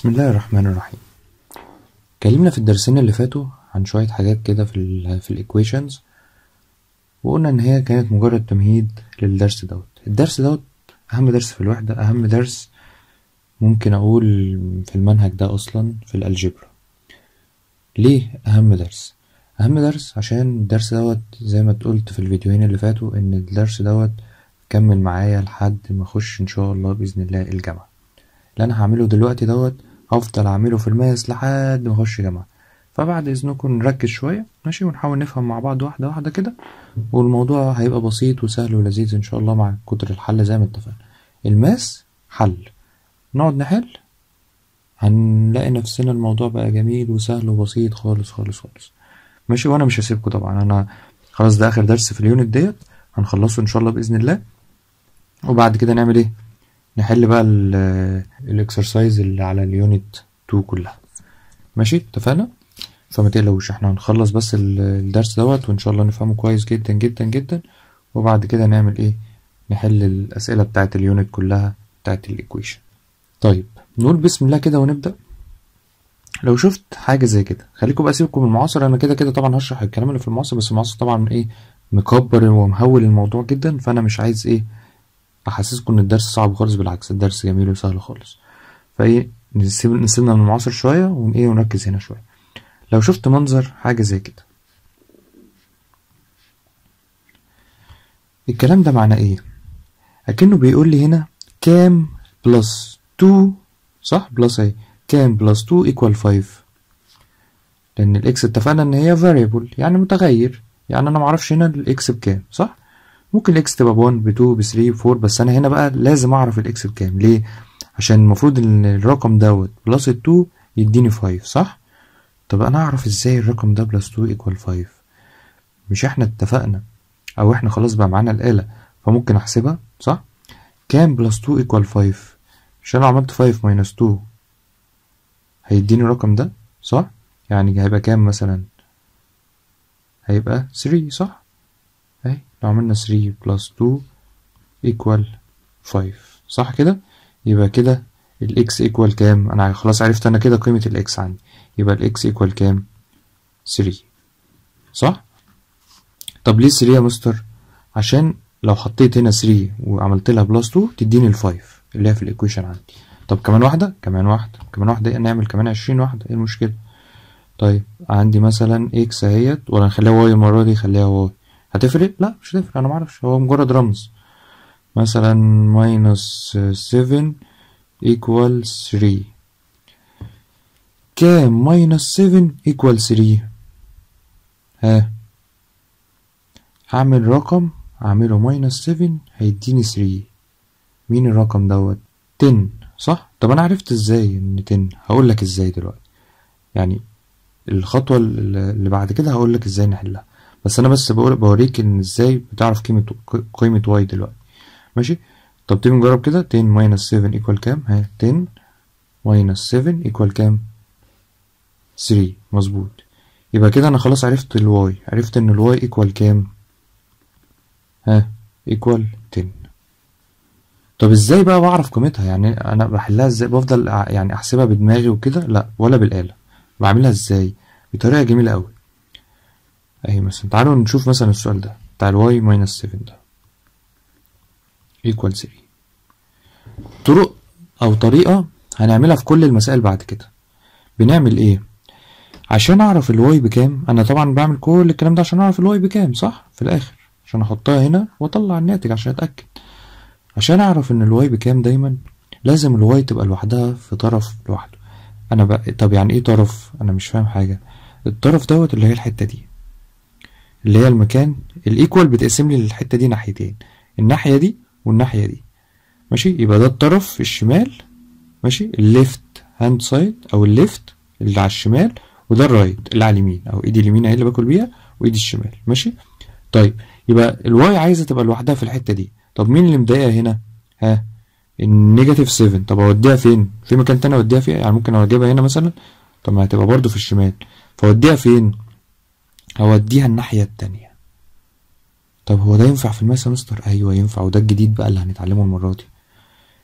بسم الله الرحمن الرحيم اتكلمنا في الدرسين اللي فاتوا عن شوية حاجات كده في ال في الايكويشنز وقلنا ان هي كانت مجرد تمهيد للدرس دوت الدرس دوت اهم درس في الوحدة اهم درس ممكن اقول في المنهج ده اصلا في الالجبرا ليه اهم درس اهم درس عشان الدرس دوت زي ما قلت في الفيديوهين اللي فاتوا ان الدرس دوت كمل معايا لحد ما اخش ان شاء الله باذن الله الجامعه اللي انا هعمله دلوقتي دوت هفضل اعمله في الماس لحد ما اخش جامعه فبعد اذنكم نركز شويه ماشي ونحاول نفهم مع بعض واحده واحده كده والموضوع هيبقى بسيط وسهل ولذيذ ان شاء الله مع كتر الحل زي ما اتفقنا الماس حل نقعد نحل هنلاقي نفسنا الموضوع بقى جميل وسهل وبسيط خالص خالص خالص ماشي وانا مش هسيبكم طبعا انا خلاص ده اخر درس في اليونت ديت هنخلصه ان شاء الله باذن الله وبعد كده نعمل ايه نحل بقى الاكسرسايز اللي على اليونت 2 كلها ماشي اتفقنا فما تقلقوش احنا هنخلص بس الدرس دوت وان شاء الله نفهمه كويس جدا جدا جدا وبعد كده نعمل ايه نحل الاسئله بتاعه اليونت كلها بتاعه الايكويشن طيب نقول بسم الله كده ونبدا لو شفت حاجه زي كده خليكم بقى سيبكم من المعاصر انا كده كده طبعا هشرح الكلام اللي في المعاصر بس المعاصر طبعا ايه مكبر ومهول الموضوع جدا فانا مش عايز ايه احسسكم ان الدرس صعب خالص بالعكس الدرس جميل وسهل خالص فايه نسيب نسيبنا من المعاصر شويه وايه ونركز هنا شويه لو شفت منظر حاجه زي كده الكلام ده معناه ايه اكنه بيقول لي هنا كام بلس 2 صح بلس ايه كام بلس 2 ايكوال 5 لان الاكس اتفقنا ان هي variable يعني متغير يعني انا معرفش هنا الاكس بكام صح ممكن الاكس تبقى ب 1 ب 2 ب 3 ب 4 بس انا هنا بقى لازم اعرف الاكس بكام ليه عشان المفروض ان الرقم دوت بلس 2 يديني 5 صح طب انا اعرف ازاي الرقم ده بلس 2 ايكوال 5 مش احنا اتفقنا او احنا خلاص بقى معانا الآلة فممكن احسبها صح كام بلس 2 ايكوال 5 عشان لو عملت 5 ماينس 2 هيديني الرقم ده صح يعني هيبقى كام مثلا هيبقى 3 صح اهي لو عملنا 3 بلس 2 equal 5 صح كده يبقى كده الاكس ايكوال كام انا خلاص عرفت انا كده قيمة الاكس عندي يبقى الاكس ايكوال كام 3 صح طب ليه 3 يا مستر عشان لو حطيت هنا 3 وعملت لها بلس 2 تديني ال 5 اللي هي في الايكويشن عندي طب كمان واحدة كمان واحدة كمان واحدة نعمل كمان 20 واحدة ايه المشكلة طيب عندي مثلا اكس اهيت ولا نخليها واي المرة دي خليها واي هتفرق؟ لا مش هتفرق انا معرفش هو مجرد رمز مثلا ماينس سفن equal 3 كام ماينس سفن equal 3 ها هعمل رقم اعمله ماينس سفن هيديني 3 مين الرقم دوت 10 صح طب انا عرفت ازاي ان 10 هقول لك ازاي دلوقتي يعني الخطوه اللي بعد كده هقول لك ازاي نحلها بس انا بس بقول بوريك ان ازاي بتعرف قيمه قيمه واي دلوقتي ماشي طب تيجي نجرب كده 10 ماينس 7 ايكوال كام ها 10 ماينس 7 ايكوال كام 3 مظبوط يبقى كده انا خلاص عرفت الواي عرفت ان الواي ايكوال كام ها ايكوال 10 طب ازاي بقى بعرف قيمتها يعني انا بحلها ازاي بفضل يعني احسبها بدماغي وكده لا ولا بالاله بعملها ازاي بطريقه جميله قوي اهي مثلا تعالوا نشوف مثلا السؤال ده بتاع الواي ماينس 7 ده equal 3 طرق او طريقة هنعملها في كل المسائل بعد كده بنعمل ايه عشان اعرف الواي بكام انا طبعا بعمل كل الكلام ده عشان اعرف الواي بكام صح في الاخر عشان احطها هنا واطلع الناتج عشان اتاكد عشان اعرف ان الواي بكام دايما لازم الواي تبقى لوحدها في طرف لوحده انا بقى طب يعني ايه طرف انا مش فاهم حاجه الطرف دوت اللي هي الحته دي اللي هي المكان الايكوال بتقسم لي الحته دي ناحيتين الناحيه دي والناحيه دي ماشي يبقى ده الطرف الشمال ماشي الليفت هاند سايد او الليفت اللي على الشمال وده الرايت اللي على اليمين او ايدي اليمين اهي اللي باكل بيها وايدي الشمال ماشي طيب يبقى الواي عايزه تبقى لوحدها في الحته دي طب مين اللي مضايقها هنا ها النيجاتيف 7 طب اوديها فين في مكان تاني اوديها فيه يعني ممكن اجيبها هنا مثلا طب ما هتبقى برضو في الشمال فاوديها فين هوديها الناحيه التانية طب هو ده ينفع في الماس يا مستر ايوه ينفع وده الجديد بقى اللي هنتعلمه المره دي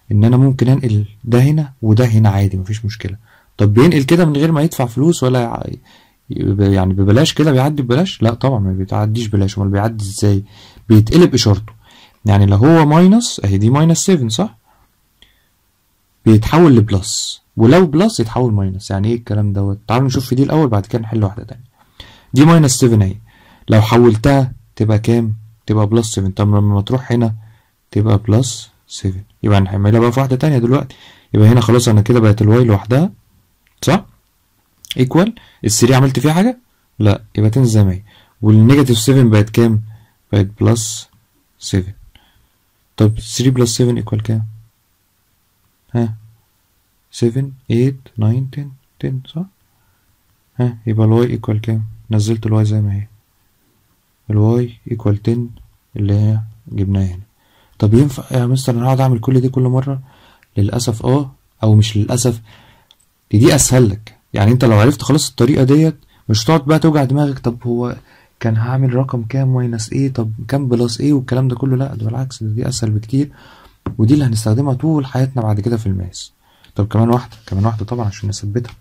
ان انا ممكن انقل ده هنا وده هنا عادي مفيش مشكله طب بينقل كده من غير ما يدفع فلوس ولا يع- يعني ببلاش كده بيعدي ببلاش لا طبعا ما بيتعديش بلاش امال بيعدي ازاي بيتقلب اشارته يعني لو هو ماينس اهي دي ماينس 7 صح بيتحول لبلس ولو بلس يتحول ماينس يعني ايه الكلام دوت تعالوا نشوف في دي الاول بعد كده نحل واحده تانية دي ماينس 7 اهي لو حولتها تبقى كام تبقى بلس 7 طب لما تروح هنا تبقى بلس 7 يبقى هنعملها بقى في واحده تانية دلوقتي يبقى هنا خلاص انا كده بقت الواي لوحدها صح ايكوال ال3 عملت فيها حاجه لا يبقى تنزل زي ما هي والنيجاتيف 7 بقت كام بقت بلس 7 طب 3 بلس 7 ايكوال كام ها 7 8 9 10 10 صح ها يبقى الواي ايكوال كام نزلت الواي زي ما هي الواي ايكوال 10 اللي هي جبناها هنا طب ينفع يا مستر انا هقعد اعمل كل دي كل مره للاسف اه او مش للاسف دي, دي اسهل لك يعني انت لو عرفت خلاص الطريقه ديت مش هتقعد بقى توجع دماغك طب هو كان هعمل رقم كام ماينس ايه طب كام بلس ايه والكلام ده كله لا ده بالعكس ده دي اسهل بكتير ودي اللي هنستخدمها طول حياتنا بعد كده في الماس طب كمان واحده كمان واحده طبعا عشان نثبتها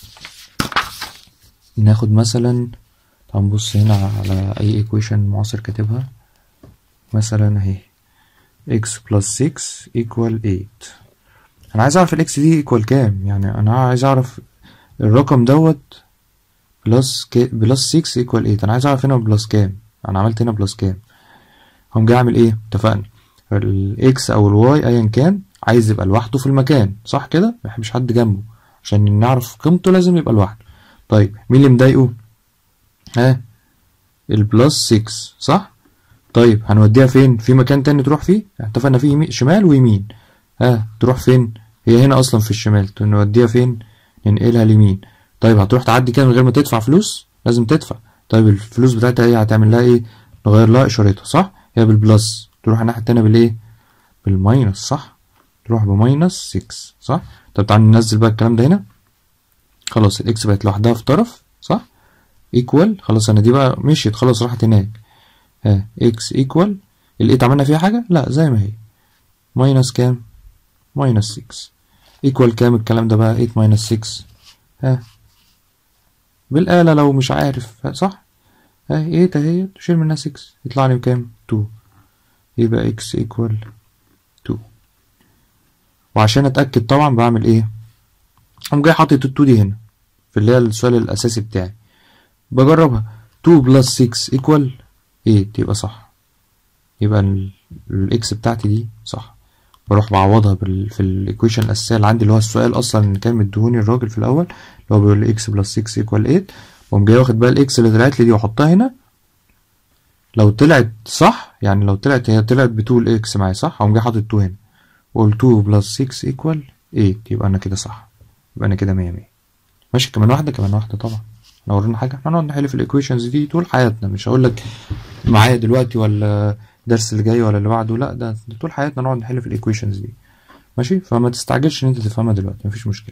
ناخد مثلا تعال نبص هنا على اي ايكويشن معاصر كاتبها مثلا اهي x plus 6 equal 8 انا عايز اعرف الاكس دي equal كام يعني انا عايز اعرف الرقم دوت بلس ك... بلس 6 equal 8 انا عايز اعرف هنا بلس كام انا عملت هنا بلس كام هقوم جاي اعمل ايه اتفقنا الاكس او الواي ايا كان عايز يبقى لوحده في المكان صح كده ما يحبش حد جنبه عشان نعرف قيمته لازم يبقى لوحده طيب مين اللي مضايقه ها البلس 6 صح طيب هنوديها فين في مكان تاني تروح فيه اتفقنا فيه يمين شمال ويمين ها تروح فين هي هنا اصلا في الشمال نوديها فين ننقلها اليمين طيب هتروح تعدي كده من غير ما تدفع فلوس لازم تدفع طيب الفلوس بتاعتها ايه هتعمل لها ايه نغير لها اشارتها صح هي بالبلس تروح الناحيه التانيه بالايه بالماينس صح تروح بماينس 6 صح طب تعال ننزل بقى الكلام ده هنا خلاص الاكس بقت لوحدها في طرف صح ايكوال خلاص انا دي بقى مشيت خلاص راحت هناك ها اكس ايكوال الايت عملنا فيها حاجه لا زي ما هي ماينس كام ماينس 6 ايكوال كام الكلام ده بقى 8 ماينس 6 ها بالآلة لو مش عارف صح ها ايه اهي تشيل منها 6 يطلع لي بكام 2 يبقى x equal 2 وعشان اتأكد طبعا بعمل ايه قوم جاي حاطط ال 2 دي هنا في اللي هي السؤال الأساسي بتاعي بجربها 2 بلس 6 equal 8 يبقى صح يبقى الاكس بتاعتي دي صح بروح بعوضها بال... في الايكويشن الاساسيه اللي عندي اللي هو السؤال اصلا اللي كان مديهوني الراجل في الاول اللي هو بيقول لي اكس بلس 6 ايكوال 8 واقوم جاي واخد بقى الاكس اللي طلعت لي دي واحطها هنا لو طلعت صح يعني لو طلعت هي طلعت ب 2 الاكس معايا صح اقوم جاي حاطط 2 هنا واقول 2 بلس 6 ايكوال 8 يبقى انا كده صح يبقى انا كده 100 100 ماشي كمان واحده كمان واحده طبعا لو ورانا حاجه احنا هنقعد نحل في الايكويشنز دي طول حياتنا مش هقول لك معايا دلوقتي ولا الدرس اللي جاي ولا اللي بعده لا ده طول حياتنا نقعد نحل في الايكويشنز دي ماشي فما تستعجلش ان انت تفهمها دلوقتي مفيش مشكله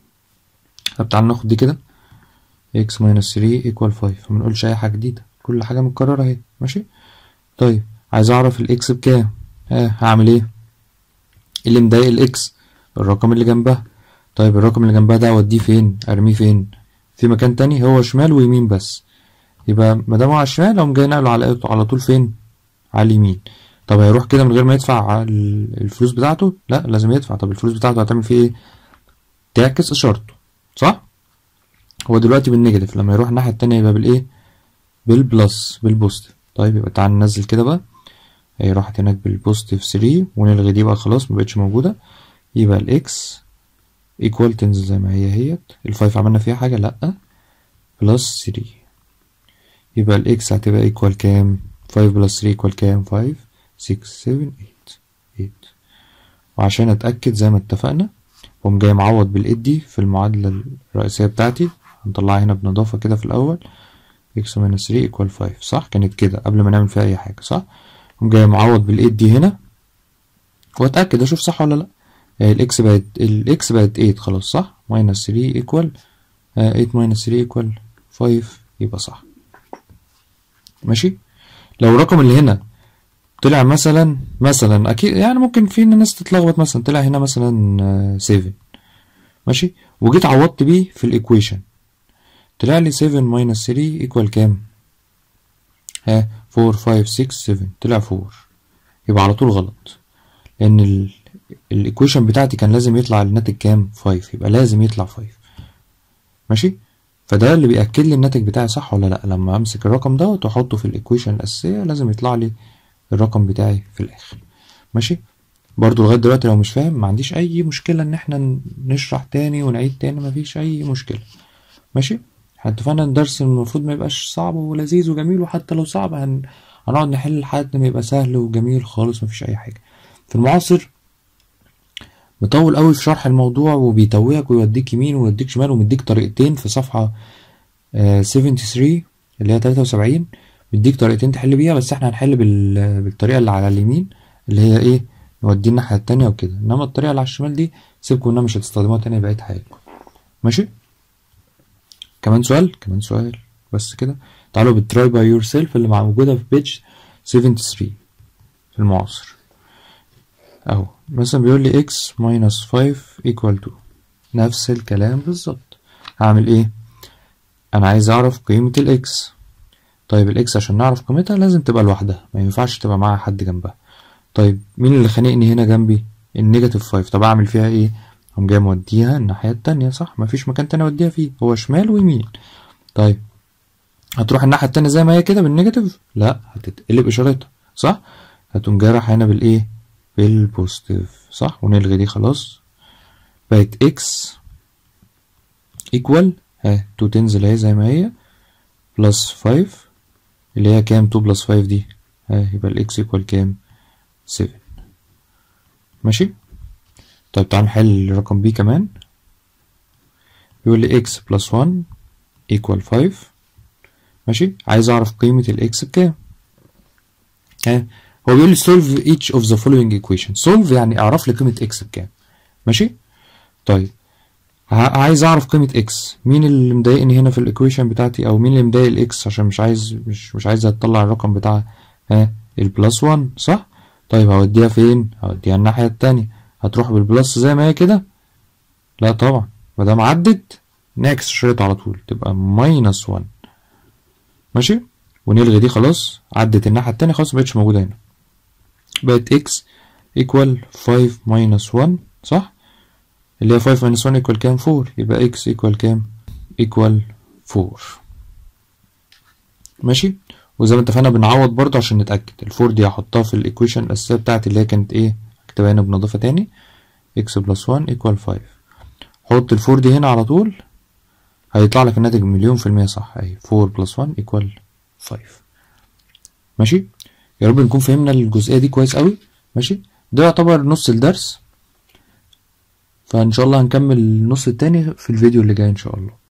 طب تعال ناخد دي كده x minus 3 equal 5 فما نقولش اي حاجه جديده كل حاجه متكرره اهي ماشي طيب عايز اعرف الاكس بكام ها هعمل ايه اللي مضايق الاكس الرقم اللي جنبها طيب الرقم اللي جنبها ده اوديه فين ارميه فين في مكان تاني هو شمال ويمين بس يبقى ما دام هو على الشمال اقوم جاي نقله على على طول فين على اليمين طب هيروح كده من غير ما يدفع الفلوس بتاعته لا لازم يدفع طب الفلوس بتاعته هتعمل فيه ايه تعكس اشارته صح هو دلوقتي بالنيجاتيف لما يروح الناحيه التانية يبقى بالايه بالبلس بالبوزيتيف طيب يبقى تعال ننزل كده بقى هي راحت هناك بالبوزيتيف 3 ونلغي دي بقى خلاص مبقتش موجوده يبقى الاكس ايكوال تنزل زي ما هي هيت الفايف عملنا فيها حاجه لا بلس 3 يبقى الاكس هتبقى ايكوال كام 5 بلس 3 ايكوال كام 5 6 7 8 8 وعشان اتاكد زي ما اتفقنا قوم جاي معوض بالايد دي في المعادله الرئيسيه بتاعتي هنطلعها هنا بنضافه كده في الاول x minus 3 equal 5 صح كانت كده قبل ما نعمل فيها اي حاجه صح قوم جاي معوض بالايد دي هنا واتاكد اشوف صح ولا لا يعني الاكس بقت الاكس بقت 8 خلاص صح minus 3 equal 8 minus 3 equal 5 يبقى صح ماشي لو الرقم اللي هنا طلع مثلا مثلا اكيد يعني ممكن في ناس تتلخبط مثلا طلع هنا مثلا 7 ماشي وجيت عوضت بيه في الايكويشن طلع لي 7 ماينس 3 ايكوال كام ها 4 5 6 7 طلع 4 يبقى على طول غلط لان الايكويشن بتاعتي كان لازم يطلع الناتج كام 5 يبقى لازم يطلع 5 ماشي فده اللي بيأكد لي الناتج بتاعي صح ولا لا لما امسك الرقم دوت واحطه في الايكويشن الاساسيه لازم يطلع لي الرقم بتاعي في الاخر ماشي برضو لغايه دلوقتي لو مش فاهم ما عنديش اي مشكله ان احنا نشرح تاني ونعيد تاني مفيش اي مشكله ماشي احنا اتفقنا ان الدرس المفروض ما يبقاش صعب ولذيذ وجميل وحتى لو صعب هن... هنقعد نحل لحد ما يبقى سهل وجميل خالص مفيش اي حاجه في المعاصر مطول قوي في شرح الموضوع وبيتوهك ويوديك يمين ويوديك شمال ومديك طريقتين في صفحه آه 73 اللي هي 73 بيديك طريقتين تحل بيها بس احنا هنحل بال... بالطريقه اللي على اليمين اللي هي ايه نوديه الناحيه التانية وكده انما الطريقه اللي على الشمال دي سيبكم انها مش هتستخدموها تاني بقيه حياتكم ماشي كمان سؤال كمان سؤال بس كده تعالوا بالتراي باي يور سيلف اللي موجوده في بيج 73 في المعاصر اهو مثلا بيقول لي x minus 5 equal to نفس الكلام بالظبط هعمل ايه انا عايز اعرف قيمة الاكس طيب الاكس عشان نعرف قيمتها لازم تبقى لوحدها ما ينفعش تبقى معاها حد جنبها طيب مين اللي خانقني هنا جنبي النيجاتيف 5 طب اعمل فيها ايه هم جاي موديها الناحية التانية صح مفيش مكان تاني اوديها فيه هو شمال ويمين طيب هتروح الناحية التانية زي ما هي كده بالنيجاتيف لا هتتقلب اشارتها صح هتقوم جاي رايح هنا بالايه بالبوزيتيف صح ونلغي دي خلاص بقت اكس ايكوال ها 2 تنزل اهي زي ما هي بلس 5 اللي هي كام 2 بلس 5 دي ها يبقى الاكس ايكوال كام 7 ماشي طيب تعال نحل رقم بي كمان بيقول لي اكس بلس 1 ايكوال 5 ماشي عايز اعرف قيمة الاكس بكام ها هو بيقول لي solve each of the following equation solve يعني اعرف لي قيمة x بكام ماشي طيب عايز اعرف قيمة x مين اللي مضايقني هنا في الايكويشن بتاعتي او مين اللي مضايق الاكس عشان مش عايز مش مش عايز اطلع الرقم بتاع ها البلس 1 صح طيب هوديها فين هوديها الناحية التانية هتروح بالبلس زي ما هي كده لا طبعا ما دام عدت نعكس الشريط على طول تبقى ماينس 1 ماشي ونلغي دي خلاص عدت الناحية التانية خلاص مبقتش موجودة هنا بقت x equal 5 minus 1 صح اللي هي 5 minus 1 equal كام 4 يبقى x equal كام equal 4 ماشي وزي ما اتفقنا بنعوض برضه عشان نتأكد الفور دي هحطها في الايكويشن الأساسية بتاعتي اللي هي كانت ايه اكتبها هنا بنضافة تاني x plus 1 equal 5 حط الفور دي هنا على طول هيطلع لك الناتج مليون في المية صح اهي 4 plus 1 equal 5 ماشي يا رب نكون فهمنا الجزئيه دي كويس قوي ماشي ده يعتبر نص الدرس فان شاء الله هنكمل النص التاني في الفيديو اللي جاي ان شاء الله